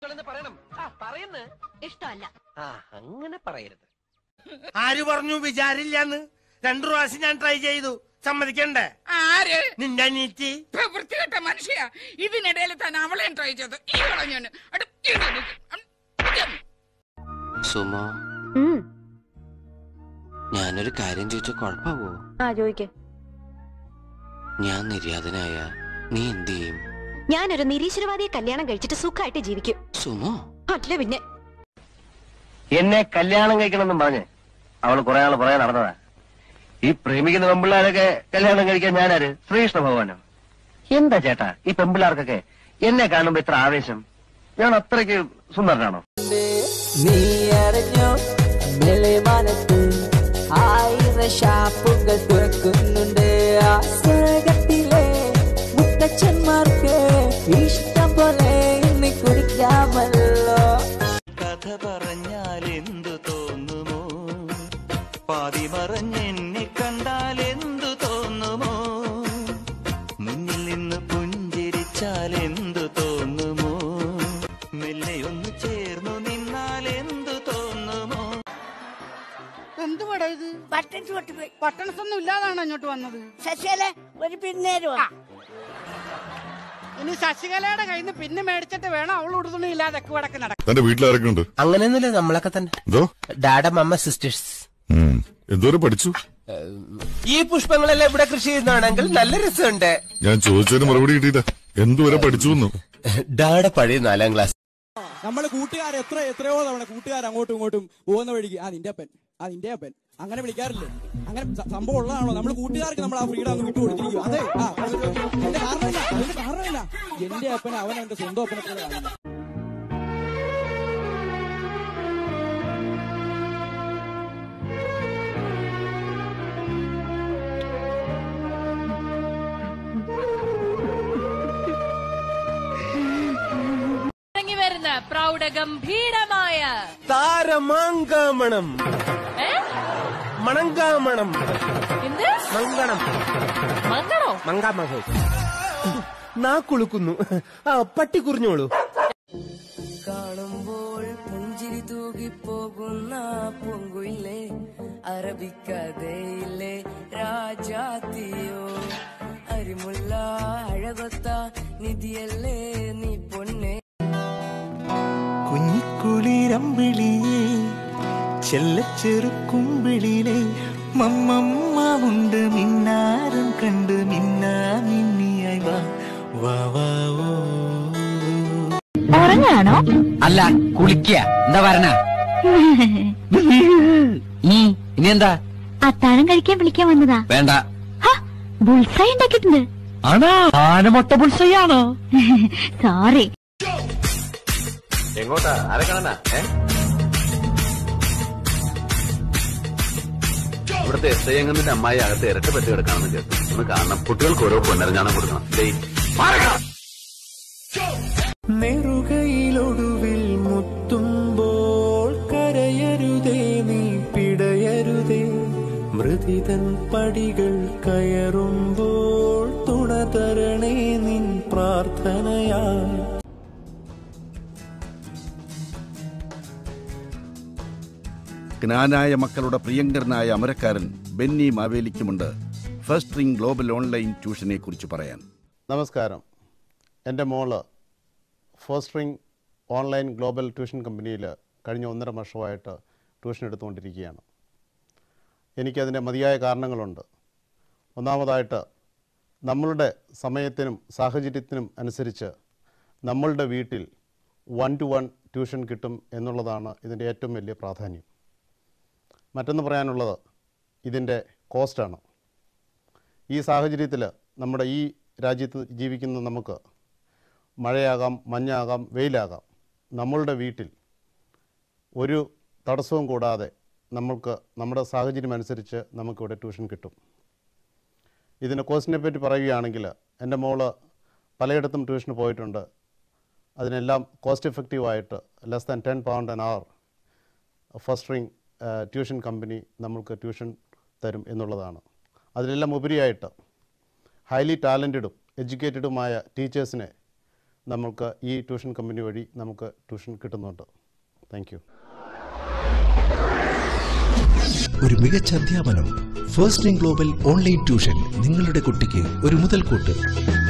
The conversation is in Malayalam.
എന്ന് പറയണം ആ പറയുന്നു ഇഷ്ടമല്ല ആ അങ്ങനെ പറയരുത് ആര് പറഞ്ഞു വിചാരില്ലാന്ന് രണ്ടു പ്രാവശ്യം ഞാൻ ട്രൈ ചെയ്തു സമ്മതിക്കണ്ടേ ആര് നിന്റെ അനീറ്റി ഇപ്പൊ വൃത്തികെട്ട മനുഷ്യ ഇതിനിടയിൽ തന്നെ അവളെയും ട്രൈ ചെയ്തു ഈ കളഞ്ഞു സുമോ ഞാനൊരു കാര്യം ചോദിച്ച കുഴപ്പമാവോ ആ ചോദിക്കേ ഞാൻ നിര്യാതനായ നീ എന്ത് ചെയ്യും ഞാനൊരു നിരീശ്വരവാദിയെ കല്യാണം കഴിച്ചിട്ട് സുഖമായിട്ട് ജീവിക്കും സുമോ അല്ല പിന്നെ എന്നെ കല്യാണം കഴിക്കണമെന്നും പറഞ്ഞ് അവള് കുറെ നാൾ പുറകെ നടന്നതാ ഈ പ്രേമിക്കുന്ന പെമ്പിള്ളാരൊക്കെ കല്യാണം കഴിക്കാൻ ഞാനാര് ശ്രീകൃഷ്ണ ഭഗവാനോ എന്താ ചേട്ടാ ഈ പെമ്പിള്ളാർക്കൊക്കെ എന്നെ കാണുമ്പോ ഇത്ര ആവേശം ഞാൻ അത്രയ്ക്ക് സുന്ദരനാണോ നീ അറിഞ്ഞോ മെളിമാനത്ത് ആയിരം ഷാപ്പുകൾ തുറക്കുന്നുണ്ട് ആസകത്തിലെ മുത്തച്ഛന്മാർക്ക് ഇഷ്ടം പോലെ ഇന്ന് കുടിക്കാമല്ലോ കഥ പറഞ്ഞാൽ എന്തു തോന്നുമോ പാതി മറഞ്ഞെന്നെ കണ്ടാൽ എന്തു തോന്നുമോ മുന്നിൽ നിന്ന് പുഞ്ചിരിച്ചാൽ എന്തു തോന്നുമോ മെല്ലെ ഒന്ന് ചേർന്നു നിന്നാൽ എന്തു തോന്നുമോ എന്തുവാടാ ഇത് ബട്ടൺസ് പൊട്ടിപ്പോയി ബട്ടൺസ് ഒന്നും ഇല്ലാതാണോ ഇങ്ങോട്ട് വന്നത് ശശികല ഒരു പിന്നേരും ഇനി ശശികലയുടെ കയ്യിൽ നിന്ന് പിന്നെ മേടിച്ചിട്ട് വേണം അവൾ ഉടുതുണി ഇല്ലാതെ വടക്ക് നടക്കാൻ തന്റെ വീട്ടിലാരൊക്കെ ഉണ്ട് അങ്ങനെയൊന്നുമില്ല നമ്മളൊക്കെ തന്നെ എന്തോ ഡാഡ മമ്മ സിസ്റ്റേഴ്സ് ഉം. എന്തോരം പഠിച്ചു ഈ പുഷ്പങ്ങളെല്ലാം ഇവിടെ കൃഷി ചെയ്യുന്നതാണെങ്കിൽ നല്ല രസമുണ്ട് ഞാൻ ചോദിച്ചതിന് മറുപടി കിട്ടിയില്ല എന്തുവരെ പഠിച്ചു എന്നും ഡാഡ പഴയ നാലാം ക്ലാസ് നമ്മള് കൂട്ടുകാർ എത്ര എത്രയോ തവണ കൂട്ടുകാർ അങ്ങോട്ടും ഇങ്ങോട്ടും പോകുന്ന വഴിക്ക് ആ നിന്റെ അപ്പൻ ആ നിന്റെ അപ്പൻ അങ്ങനെ വിളിക്കാറില്ലേ അങ്ങനെ സ- സംഭവം ഉള്ളതാണോ നമ്മൾ കൂട്ടുകാർക്ക് നമ്മൾ ആ ഫ്രീഡം അങ്ങ് വിട്ടു കൊടുത്തിരിക്കും അതെ ആ അതിന്റെ കാരണമില്ല അതിന്റെ കാരണമില്ല എന്റെ അപ്പൻ അവൻ എന്റെ സ്വന്തം അപ്പനെ പോലെ കാണുന്നു ഇറങ്ങി വരുന്ന പ്രൗഢഗംഭീരമായ താരമാങ്കാമണം മണങ്കാമണം എന്ത് മങ്കണം മങ്ങണോ മങ്കാമഹോ നാ കുളുക്കുന്നു ആ പട്ടി കുറിഞ്ഞോളൂ കാണുമ്പോൾ പുഞ്ചിരി തൂകിപ്പോകുന്ന പൂങ്കുയിലെ അറബിക്കഥയിലെ രാജാത്തിയോ അരിമുല്ല അഴകൊത്ത നിധിയല്ലേ നീ പൊന്നെ കുഞ്ഞിക്കുളിരമ്പിളിയെ ചെല്ലച്ചെറുക്കുമ്പിളിലെ മമ്മമ്മ മിന്നാരം കണ്ട് മിന്നാ മിന്നിയായി വാ വാ വാ ഓ ഉറങ്ങാണോ അല്ല കുളിക്കുക എന്താ പറഞ്ഞ ഇനി എന്താ അത്താഴം കഴിക്കാൻ വിളിക്കാൻ വന്നതാ വേണ്ട ബുൾസായി ഉണ്ടാക്കിയിട്ടുണ്ട് ആണോ ആനമൊട്ട പുൽസയാണോ സോറി എങ്ങോട്ടാ ആരക്കണനാ ഇവിടുത്തെ എസ് ഐ എങ്ങന്നിന്റെ അമ്മായി അകത്ത് ഇരട്ട പറ്റി കിടക്കാണെന്ന് കേട്ടു ഒന്ന് കാണണം കുട്ടികൾക്ക് ഓരോ പൊന്നരഞ്ഞാണം കൊടുക്കണം ഡേയ് നെറുകയിലൊടുവിൽ മുത്തുമ്പോൾ കരയരുതേ നീ പിടയരുതേ മൃതിതൻ പടികൾ കയറുമ്പോൾ തുണ തരണേ നിൻ പ്രാർത്ഥനയായി ജ്ഞാനായ മക്കളുടെ പ്രിയങ്കരനായ അമരക്കാരൻ ബെന്നി മാവേലിക്കുമുണ്ട് ഫസ്റ്റ് റിംഗ് ഗ്ലോബൽ ഓൺലൈൻ ട്യൂഷനെ കുറിച്ച് പറയാൻ നമസ്കാരം എൻ്റെ മോള് ഫോസ്റ്ററിംഗ് ഓൺലൈൻ ഗ്ലോബൽ ട്യൂഷൻ കമ്പനിയിൽ കഴിഞ്ഞ ഒന്നര വർഷമായിട്ട് ട്യൂഷൻ എടുത്തുകൊണ്ടിരിക്കുകയാണ് എനിക്കതിൻ്റെ മതിയായ കാരണങ്ങളുണ്ട് ഒന്നാമതായിട്ട് നമ്മളുടെ സമയത്തിനും സാഹചര്യത്തിനും അനുസരിച്ച് നമ്മളുടെ വീട്ടിൽ വൺ ടു വൺ ട്യൂഷൻ കിട്ടും എന്നുള്ളതാണ് ഇതിൻ്റെ ഏറ്റവും വലിയ പ്രാധാന്യം മറ്റൊന്ന് പറയാനുള്ളത് ഇതിൻ്റെ കോസ്റ്റാണ് ഈ സാഹചര്യത്തിൽ നമ്മുടെ ഈ രാജ്യത്ത് ജീവിക്കുന്ന നമുക്ക് മഴയാകാം മഞ്ഞാകാം വെയിലാകാം നമ്മളുടെ വീട്ടിൽ ഒരു തടസ്സവും കൂടാതെ നമ്മൾക്ക് നമ്മുടെ സാഹചര്യം അനുസരിച്ച് നമുക്കിവിടെ ട്യൂഷൻ കിട്ടും ഇതിൻ്റെ കോസ്റ്റിനെ പറ്റി പറയുകയാണെങ്കിൽ എൻ്റെ മോള് പലയിടത്തും ട്യൂഷന് പോയിട്ടുണ്ട് അതിനെല്ലാം കോസ്റ്റ് എഫക്റ്റീവായിട്ട് less than ten pound an hour first ring tuition company നമ്മൾക്ക് ട്യൂഷൻ തരും എന്നുള്ളതാണ് അതിലെല്ലാം ഉപരിയായിട്ട് ഹൈലി ടാലൻറ്റഡും എഡ്യൂക്കേറ്റഡുമായ ടീച്ചേഴ്സിനെ നമുക്ക് ഈ ട്യൂഷൻ കമ്പനി വഴി നമുക്ക് ട്യൂഷൻ കിട്ടുന്നുണ്ട് താങ്ക് യു ഒരു മികച്ച അധ്യാപനം first in global online tuition നിങ്ങളുടെ കുട്ടിക്ക് ഒരു മുതൽക്കൂട്ട്